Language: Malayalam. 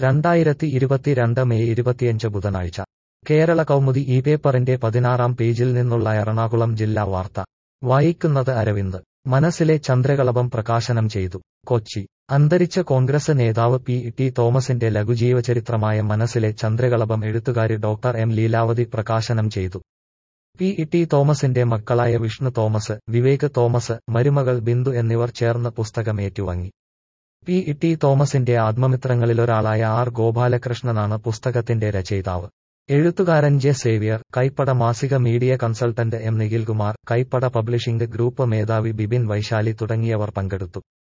രണ്ടായിരത്തി ഇരുപത്തിരണ്ട് മെയ് ഇരുപത്തിയഞ്ച് ബുധനാഴ്ച കേരള കൗമുദി ഈ പേപ്പറിന്റെ പതിനാറാം പേജിൽ നിന്നുള്ള എറണാകുളം ജില്ലാ വാർത്ത വായിക്കുന്നത് അരവിന്ദ് മനസ്സിലെ ചന്ദ്രകളഭം പ്രകാശനം ചെയ്തു കൊച്ചി അന്തരിച്ച കോൺഗ്രസ് നേതാവ് പി ടി തോമസിന്റെ ലഘുജീവചരിത്രമായ മനസ്സിലെ ചന്ദ്രകളഭം എഴുത്തുകാരി ഡോക്ടർ എം ലീലാവതി പ്രകാശനം ചെയ്തു പി ടി തോമസിന്റെ മക്കളായ വിഷ്ണു തോമസ് വിവേക് തോമസ് മരുമകൾ ബിന്ദു എന്നിവർ ചേർന്ന് പുസ്തകം ഏറ്റുവാങ്ങി പി ടി തോമസിന്റെ ആത്മമിത്രങ്ങളിലൊരാളായ ആർ ഗോപാലകൃഷ്ണനാണ് പുസ്തകത്തിന്റെ രചയിതാവ് എഴുത്തുകാരൻ ജെ സേവ്യർ കൈപ്പട മാസിക media consultant M Nikhilkumar Kaippada publishing group മേധാവി ബിബിൻ വൈശാലി തുടങ്ങിയവർ പങ്കെടുത്തു